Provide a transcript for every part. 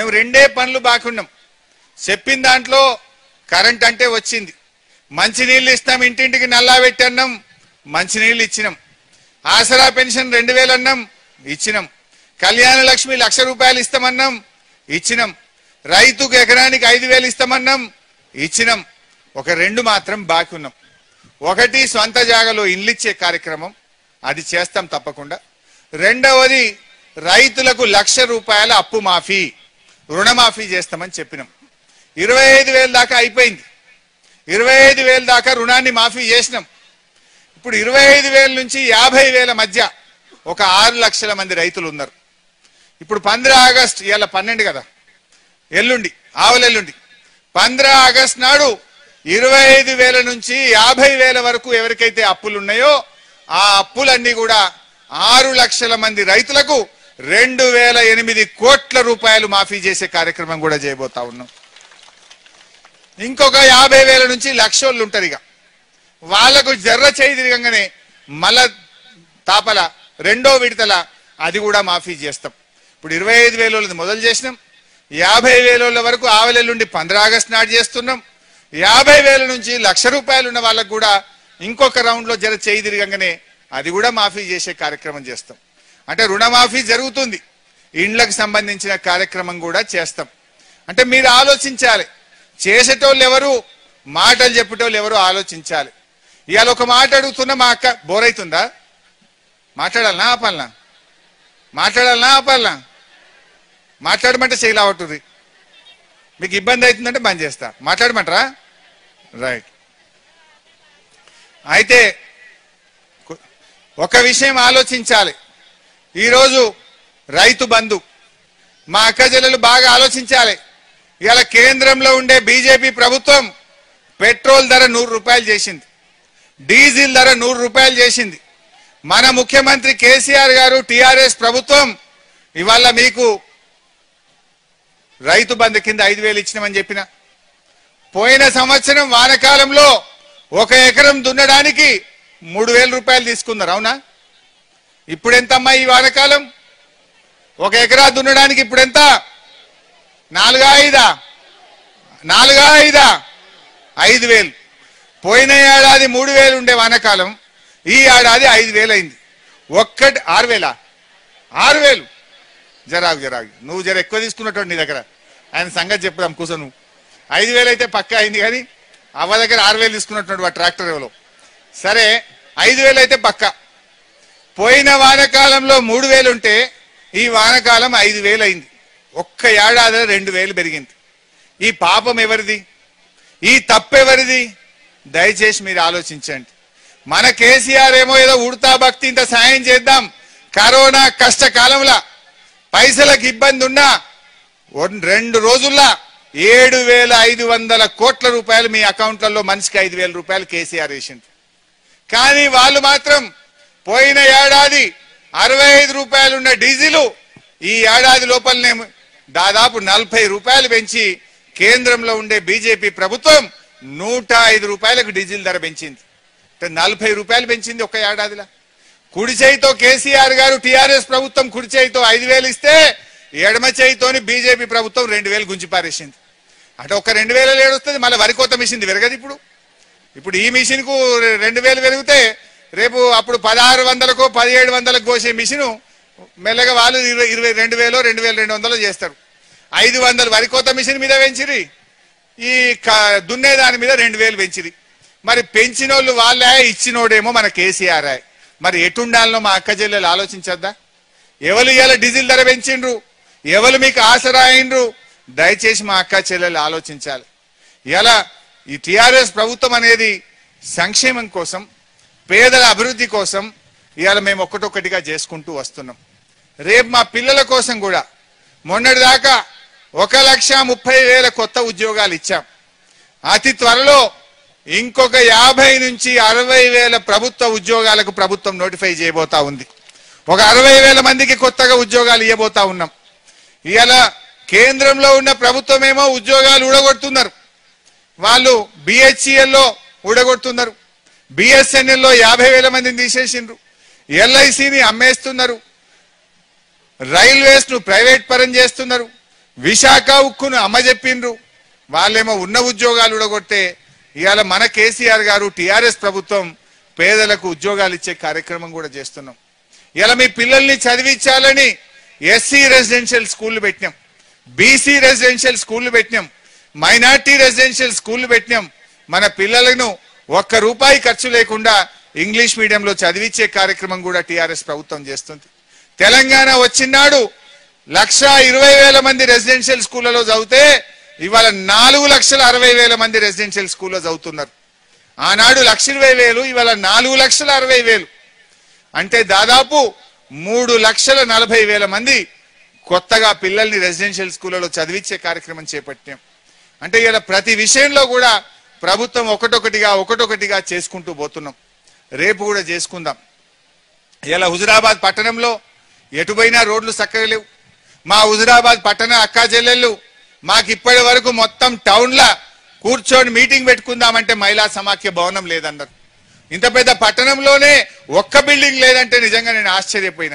రెండే పనులు బాకున్నాం చెప్పిన దాంట్లో కరెంట్ అంటే వచ్చింది మంచినీళ్ళు ఇస్తాం ఇంటింటికి నల్లా పెట్టి అన్నాం మంచినీళ్ళు ఇచ్చినాం ఆసరా పెన్షన్ రెండు వేలు అన్నాం ఇచ్చినాం కళ్యాణ లక్ష్మి లక్ష రూపాయలు ఇస్తామన్నాం ఇచ్చినాం రైతుకు ఎకరానికి ఐదు వేలు ఇస్తామన్నాం ఇచ్చినాం ఒక రెండు మాత్రం బాకీ ఉన్నాం ఒకటి సొంత జాగలో ఇల్లు ఇచ్చే కార్యక్రమం అది చేస్తాం తప్పకుండా రెండవది రైతులకు లక్ష రూపాయల అప్పు మాఫీ రుణమాఫీ చేస్తామని చెప్పినాం ఇరవై ఐదు వేల దాకా అయిపోయింది ఇరవై ఐదు వేల దాకా రుణాన్ని మాఫీ చేసినాం ఇప్పుడు ఇరవై ఐదు వేల నుంచి యాభై వేల మధ్య ఒక ఆరు లక్షల మంది రైతులు ఉన్నారు ఇప్పుడు పంద్ర ఆగస్ట్ ఇవాళ పన్నెండు కదా ఎల్లుండి ఆవలెల్లుండి పంద్ర ఆగస్ట్ నాడు ఇరవై ఐదు వేల నుంచి యాభై వేల వరకు ఎవరికైతే అప్పులు ఉన్నాయో ఆ అప్పులన్నీ కూడా ఆరు లక్షల మంది రైతులకు రెండు వేల ఎనిమిది కోట్ల రూపాయలు మాఫీ చేసే కార్యక్రమం కూడా చేయబోతా ఉన్నాం ఇంకొక యాభై వేల నుంచి లక్షోళ్ళు ఉంటారు ఇక వాళ్లకు జర్ర చేయి తిరగంగానే మళ్ళా తాపల రెండో విడతల అది కూడా మాఫీ చేస్తాం ఇప్పుడు ఇరవై ఐదు వేల మొదలు చేసినాం యాభై వేల వరకు ఆవలెల్లుండి పంద్ర ఆగస్టు నాడు చేస్తున్నాం యాభై వేల నుంచి లక్ష రూపాయలు ఉన్న వాళ్ళకు కూడా ఇంకొక రౌండ్ లో జర చేయి తిరగంగానే అది కూడా మాఫీ చేసే కార్యక్రమం చేస్తాం అంటే రుణమాఫీ జరుగుతుంది ఇండ్లకు సంబంధించిన కార్యక్రమం కూడా చేస్తాం అంటే మీరు ఆలోచించాలి చేసేటోళ్ళు ఎవరు మాటలు చెప్పేటోళ్ళు ఎవరు ఆలోచించాలి ఇవాళ ఒక మాట అడుగుతున్నా మా అక్క బోర్ అవుతుందా మాట్లాడాలనా ఆపాలనా మాట్లాడాలనా ఆపాలనా మాట్లాడమంటే చేయలేవట్టుది మీకు ఇబ్బంది అవుతుందంటే బంద్ చేస్తా మాట్లాడమంటారా రైట్ అయితే కు- ఒక విషయం ఆలోచించాలి ఈరోజు రైతు బంధు మా అక్క చెల్లెలు బాగా ఆలోచించాలి ఇవాళ కేంద్రంలో ఉండే బీజేపీ ప్రభుత్వం పెట్రోల్ ధర నూరు రూపాయలు చేసింది డీజిల్ ధర నూరు రూపాయలు చేసింది మన ముఖ్యమంత్రి కేసీఆర్ గారు టిఆర్ఎస్ ప్రభుత్వం ఇవాళ మీకు రైతు బంధు కింద ఐదు వేలు ఇచ్చినామని చెప్పిన పోయిన సంవత్సరం వానకాలంలో ఒక ఎకరం దున్నడానికి మూడు వేల రూపాయలు తీసుకున్నారు అవునా ఇప్పుడు ఎంతమ్మా ఈ వానకాలం ఒక ఎకరా దున్నడానికి ఇప్పుడు ఎంత నాలుగా ఐదా నాలుగా ఐదా ఐదు వేలు పోయిన ఏడాది మూడు వేలు ఉండే వానకాలం ఈ ఏడాది ఐదు వేలు అయింది ఒక్కటి ఆరు వేలా ఆరు వేలు జరాగు జరాగు నువ్వు జర ఎక్కువ తీసుకున్నట్టు నీ దగ్గర ఆయన సంగతి చెప్పుదాం కూర్చో నువ్వు ఐదు వేలు అయితే పక్క అయింది కానీ అవ్వ దగ్గర ఆరు వేలు తీసుకున్నట్టున్నాడు ఆ ట్రాక్టర్ ఎవరో సరే ఐదు వేలు అయితే పక్క పోయిన వానకాలంలో మూడు వేలు ఉంటే ఈ వానకాలం ఐదు వేలు అయింది ఒక్క ఏడాదిలో రెండు వేలు పెరిగింది ఈ పాపం ఎవరిది ఈ తప్పెవరిది దయచేసి మీరు ఆలోచించండి మన కేసీఆర్ ఏమో ఏదో ఉడతా భక్తి ఇంత సాయం చేద్దాం కరోనా కష్టకాలంలో పైసలకు ఇబ్బంది ఉన్నా వన్- రెండు రోజుల్లో ఏడు వేల ఐదు వందల కోట్ల రూపాయలు మీ అకౌంట్లలో మనిషికి ఐదు వేల రూపాయలు కేసీఆర్ వేసింది కానీ వాళ్ళు మాత్రం పోయిన ఏడాది అరవై ఐదు రూపాయలున్న డీజిల్ ఈ ఏడాది లోపలనే దాదాపు నలభై రూపాయలు పెంచి కేంద్రంలో ఉండే బీజేపీ ప్రభుత్వం నూట ఐదు రూపాయలకు డీజిల్ ధర పెంచింది అంటే నలభై రూపాయలు పెంచింది ఒక ఏడాదిలో కుడి చేయితో కేసీఆర్ గారు టిఆర్ఎస్ ప్రభుత్వం కుడి చేయితో ఐదు వేలు ఇస్తే ఎడమ చేయితోని బీజేపీ ప్రభుత్వం రెండు వేలు గుంజి పారేసింది అంటే ఒక రెండు వేల ఏడుస్తుంది మళ్ళీ వరి కోత మిషన్ పెరగదు ఇప్పుడు ఇప్పుడు ఈ మిషన్ కు రెండు వేలు పెరిగితే రేపు అప్పుడు పదహారు వందలకు పదిహేడు వందలకు కోసే మిషన్ మెల్లగా వాళ్ళు ఇరవై ఇరవై రెండు వేలు రెండు వేల రెండు వందలు చేస్తారు ఐదు వందలు వరి కోత మిషన్ మీద పెంచిరి ఈ క- దున్నే దాని మీద రెండు వేలు పెంచిరి మరి పెంచినోళ్ళు వాళ్ళే ఇచ్చినోడేమో మన కేసీఆర్ మరి ఎటుండాలనో మా అక్క చెల్లెలు ఆలోచించద్దా ఎవరు ఇవాళ డీజిల్ ధర పెంచిండ్రు ఎవరు మీకు ఆసరా అయిండ్రు దయచేసి మా అక్క చెల్లెలు ఆలోచించాలి ఇలా ఈ టిఆర్ఎస్ ప్రభుత్వం అనేది సంక్షేమం కోసం పేదల అభివృద్ధి కోసం ఇవాళ మేము ఒక్కటొక్కటిగా చేసుకుంటూ వస్తున్నాం రేపు మా పిల్లల కోసం కూడా మొన్నటిదాకా ఒక లక్ష ముప్పై వేల కొత్త ఉద్యోగాలు ఇచ్చాం అతి త్వరలో ఇంకొక యాభై నుంచి అరవై వేల ప్రభుత్వ ఉద్యోగాలకు ప్రభుత్వం నోటిఫై చేయబోతా ఉంది ఒక అరవై వేల మందికి కొత్తగా ఉద్యోగాలు ఇవ్వబోతా ఉన్నాం ఇవాళ కేంద్రంలో ఉన్న ప్రభుత్వం ఏమో ఉద్యోగాలు ఊడగొడుతున్నారు వాళ్ళు బిహెచ్ఈఎల్లో ఊడగొడుతున్నారు బిఎస్ఎన్ఎల్లో యాభై వేల మందిని తీసేసిండ్రు ఎల్ఐసిని అమ్మేస్తున్నారు రైల్వేస్ ను ప్రైవేట్ పరం చేస్తున్నారు విశాఖ ఉక్కును అమ్మజెప్పిండ్రు వాళ్ళేమో ఉన్న ఉద్యోగాలు ఊడగొట్టే ఇవాళ మన కేసీఆర్ గారు టిఆర్ఎస్ ప్రభుత్వం పేదలకు ఉద్యోగాలు ఇచ్చే కార్యక్రమం కూడా చేస్తున్నాం ఇలా మీ పిల్లల్ని చదివించాలని ఎస్సీ రెసిడెన్షియల్ స్కూళ్ళు పెట్టినాం బీసీ రెసిడెన్షియల్ స్కూళ్ళు పెట్టినాం మైనార్టీ రెసిడెన్షియల్ స్కూళ్ళు పెట్టినాం మన పిల్లలను ఒక్క రూపాయి ఖర్చు లేకుండా ఇంగ్లీష్ మీడియంలో చదివించే కార్యక్రమం కూడా టిఆర్ఎస్ ప్రభుత్వం చేస్తుంది తెలంగాణ వచ్చినాడు లక్ష ఇరవై వేల మంది రెసిడెన్షియల్ స్కూళ్ళలో చదివితే ఇవాళ నాలుగు లక్షల అరవై వేల మంది రెసిడెన్షియల్ స్కూల్లో చదువుతున్నారు ఆనాడు లక్ష ఇరవై వేలు ఇవాళ నాలుగు లక్షల అరవై వేలు అంటే దాదాపు మూడు లక్షల నలభై వేల మంది కొత్తగా పిల్లల్ని రెసిడెన్షియల్ స్కూళ్ళలో చదివించే కార్యక్రమం చేపట్టాం అంటే ఇలా ప్రతి విషయంలో కూడా ప్రభుత్వం ఒకటొకటిగా ఒకటొకటిగా చేసుకుంటూ పోతున్నాం రేపు కూడా చేసుకుందాం ఇలా హుజురాబాద్ పట్టణంలో ఎటుపోయినా రోడ్లు చక్కగా లేవు మా హుజురాబాద్ పట్టణ అక్కా చెల్లెళ్ళు మాకు ఇప్పటి వరకు మొత్తం టౌన్లా కూర్చొని మీటింగ్ పెట్టుకుందామంటే మహిళా సమాఖ్య భవనం లేదన్నారు ఇంత పెద్ద పట్టణంలోనే ఒక్క బిల్డింగ్ లేదంటే నిజంగా నేను ఆశ్చర్యపోయినా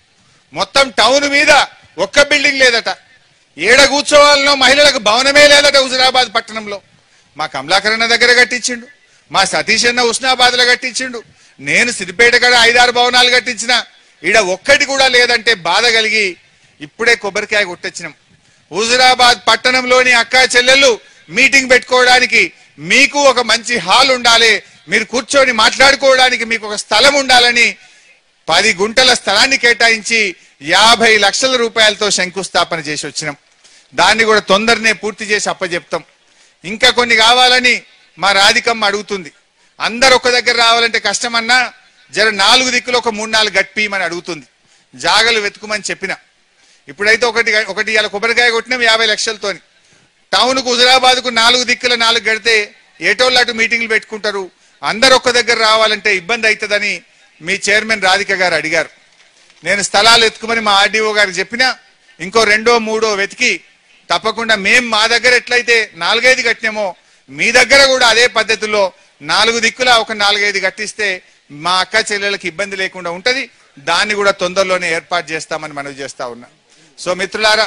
మొత్తం టౌన్ మీద ఒక్క బిల్డింగ్ లేదట ఏడ కూర్చోవాలనో మహిళలకు భవనమే లేదట హుజురాబాద్ పట్టణంలో మా కమలాకరణ దగ్గర కట్టించిండు మా సతీష్ అన్న ఉస్నాబాద్ లో కట్టించిండు నేను సిద్దిపేట కాడ ఐదారు భవనాలు కట్టించిన ఈడ ఒక్కటి కూడా లేదంటే బాధ కలిగి ఇప్పుడే కొబ్బరికాయ కొట్టొచ్చినాం హుజురాబాద్ పట్టణంలోని అక్కా చెల్లెళ్ళు మీటింగ్ పెట్టుకోవడానికి మీకు ఒక మంచి హాల్ ఉండాలి మీరు కూర్చొని మాట్లాడుకోవడానికి మీకు ఒక స్థలం ఉండాలని పది గుంటల స్థలాన్ని కేటాయించి యాభై లక్షల రూపాయలతో శంకుస్థాపన చేసి వచ్చినాం దాన్ని కూడా తొందరనే పూర్తి చేసి అప్పచెప్తాం ఇంకా కొన్ని కావాలని మా రాధికమ్మ అడుగుతుంది అందరు ఒక దగ్గర రావాలంటే కష్టమన్నా జర నాలుగు దిక్కులు ఒక మూడు నాలుగు గట్టిమని అడుగుతుంది జాగలు వెతుకుమని చెప్పిన ఇప్పుడైతే ఒకటి ఒకటి ఇలా కొబ్బరికాయ కొట్టినాం యాభై లక్షలతోని టౌన్కు హుజరాబాద్కు నాలుగు దిక్కుల నాలుగు గడితే ఏటోళ్ళు అటు మీటింగ్లు పెట్టుకుంటారు అందరు ఒక్క దగ్గర రావాలంటే ఇబ్బంది అవుతుందని మీ చైర్మన్ రాధిక గారు అడిగారు నేను స్థలాలు ఎత్తుకుమని మా ఆర్డీఓ గారికి చెప్పినా ఇంకో రెండో మూడో వెతికి తప్పకుండా మేం మా దగ్గర ఎట్లయితే నాలుగైదు కట్టినామో మీ దగ్గర కూడా అదే పద్ధతిలో నాలుగు దిక్కుల ఒక నాలుగైదు కట్టిస్తే మా అక్క చెల్లెళ్ళకి ఇబ్బంది లేకుండా ఉంటది దాన్ని కూడా తొందరలోనే ఏర్పాటు చేస్తామని మనవి చేస్తా ఉన్నా సో మిత్రులారా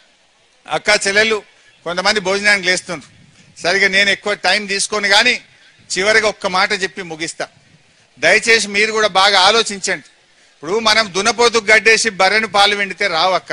అక్క చెల్లెళ్ళు కొంతమంది భోజనానికి లేస్తున్నారు సరిగా నేను ఎక్కువ టైం తీసుకొని కానీ చివరిగా ఒక్క మాట చెప్పి ముగిస్తా దయచేసి మీరు కూడా బాగా ఆలోచించండి ఇప్పుడు మనం దున్నపోతుకు గడ్డేసి బర్రెను పాలు వెండితే రావు అక్క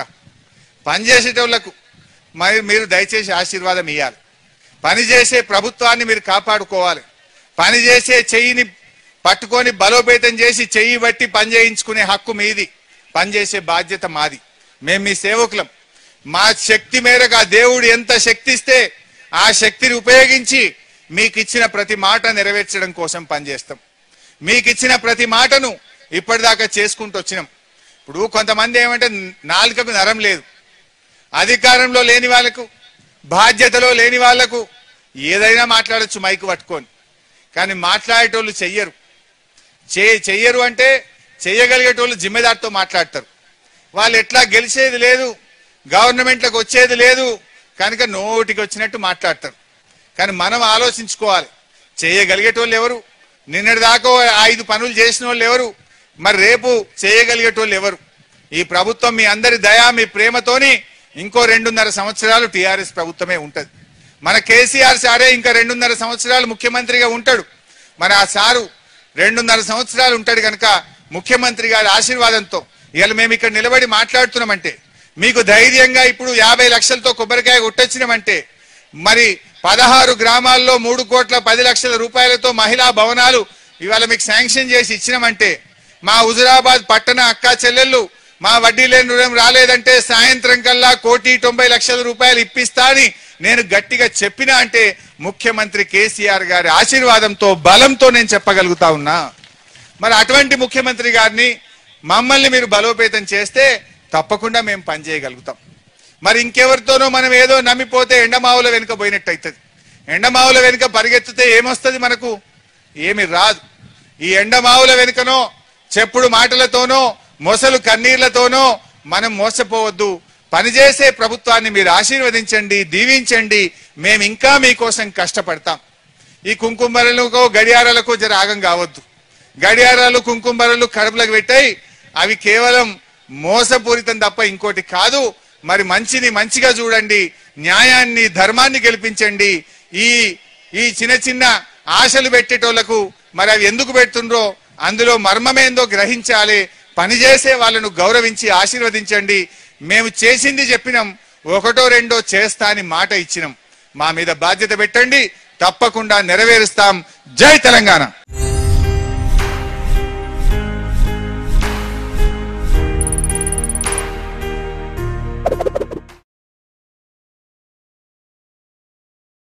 పని చేసేటోళ్లకు మరి మీరు దయచేసి ఆశీర్వాదం ఇవ్వాలి పని చేసే ప్రభుత్వాన్ని మీరు కాపాడుకోవాలి పని చేసే చెయ్యిని పట్టుకొని బలోపేతం చేసి చెయ్యి బట్టి పని చేయించుకునే హక్కు మీది పనిచేసే బాధ్యత మాది మేము మీ సేవకులం మా శక్తి మేరకు ఆ దేవుడు ఎంత శక్తి ఇస్తే ఆ శక్తిని ఉపయోగించి మీకు ఇచ్చిన ప్రతి మాట నెరవేర్చడం కోసం పనిచేస్తాం మీకు ఇచ్చిన ప్రతి మాటను ఇప్పటిదాకా చేసుకుంటూ వచ్చినాం ఇప్పుడు కొంతమంది ఏమంటే నాలుకకు నరం లేదు అధికారంలో లేని వాళ్ళకు బాధ్యతలో లేని వాళ్లకు ఏదైనా మాట్లాడొచ్చు మైకు పట్టుకొని కానీ మాట్లాడేటోళ్ళు చెయ్యరు చే చెయ్యరు అంటే చెయ్యగలిగేటోళ్ళు జిమ్మెదారితో మాట్లాడతారు వాళ్ళు ఎట్లా గెలిచేది లేదు గవర్నమెంట్లకు వచ్చేది లేదు కనుక నోటికి వచ్చినట్టు మాట్లాడతారు కానీ మనం ఆలోచించుకోవాలి చేయగలిగేటోళ్ళు ఎవరు నిన్నటి దాకా ఐదు పనులు చేసిన వాళ్ళు ఎవరు మరి రేపు చేయగలిగేటోళ్ళు ఎవరు ఈ ప్రభుత్వం మీ అందరి దయా మీ ప్రేమతోని ఇంకో రెండున్నర సంవత్సరాలు టిఆర్ఎస్ ప్రభుత్వమే ఉంటది మన కేసీఆర్ సారే ఇంకా రెండున్నర సంవత్సరాలు ముఖ్యమంత్రిగా ఉంటాడు మరి ఆ సారు రెండున్నర సంవత్సరాలు ఉంటాడు కనుక ముఖ్యమంత్రి గారి ఆశీర్వాదంతో ఇవాళ మేము ఇక్కడ నిలబడి మాట్లాడుతున్నామంటే మీకు ధైర్యంగా ఇప్పుడు యాభై లక్షలతో కొబ్బరికాయ కొట్టొచ్చినామంటే మరి పదహారు గ్రామాల్లో మూడు కోట్ల పది లక్షల రూపాయలతో మహిళా భవనాలు ఇవాళ మీకు శాంక్షన్ చేసి ఇచ్చినామంటే మా హుజురాబాద్ పట్టణ అక్కా చెల్లెళ్ళు మా వడ్డీ లేని రుణం రాలేదంటే సాయంత్రం కల్లా కోటి తొంభై లక్షల రూపాయలు ఇప్పిస్తా అని నేను గట్టిగా చెప్పినా అంటే ముఖ్యమంత్రి కేసీఆర్ గారి ఆశీర్వాదంతో బలంతో నేను చెప్పగలుగుతా ఉన్నా మరి అటువంటి ముఖ్యమంత్రి గారిని మమ్మల్ని మీరు బలోపేతం చేస్తే తప్పకుండా మేము పనిచేయగలుగుతాం మరి ఇంకెవరితోనో మనం ఏదో నమ్మిపోతే ఎండమావుల వెనుక పోయినట్టు అవుతుంది ఎండమావుల వెనుక పరిగెత్తితే ఏమొస్తుంది మనకు ఏమి రాదు ఈ ఎండమావుల వెనుకనో చెప్పుడు మాటలతోనో మొసలు కన్నీళ్లతోనో మనం మోసపోవద్దు పనిచేసే ప్రభుత్వాన్ని మీరు ఆశీర్వదించండి దీవించండి మేము ఇంకా మీకోసం కష్టపడతాం ఈ కుంకుమరలకు గడియారాలకు జర ఆగం కావద్దు గడియారాలు కుంకుమరలు కడుపులకు పెట్టాయి అవి కేవలం మోసపూరితం తప్ప ఇంకోటి కాదు మరి మంచిని మంచిగా చూడండి న్యాయాన్ని ధర్మాన్ని గెలిపించండి ఈ ఈ చిన్న చిన్న ఆశలు పెట్టేటోళ్లకు మరి అవి ఎందుకు పెడుతుండ్రో అందులో మర్మమేందో గ్రహించాలి పనిచేసే వాళ్ళను గౌరవించి ఆశీర్వదించండి మేము చేసింది చెప్పినాం ఒకటో రెండో చేస్తా అని మాట ఇచ్చినాం మా మీద బాధ్యత పెట్టండి తప్పకుండా నెరవేరుస్తాం జై తెలంగాణ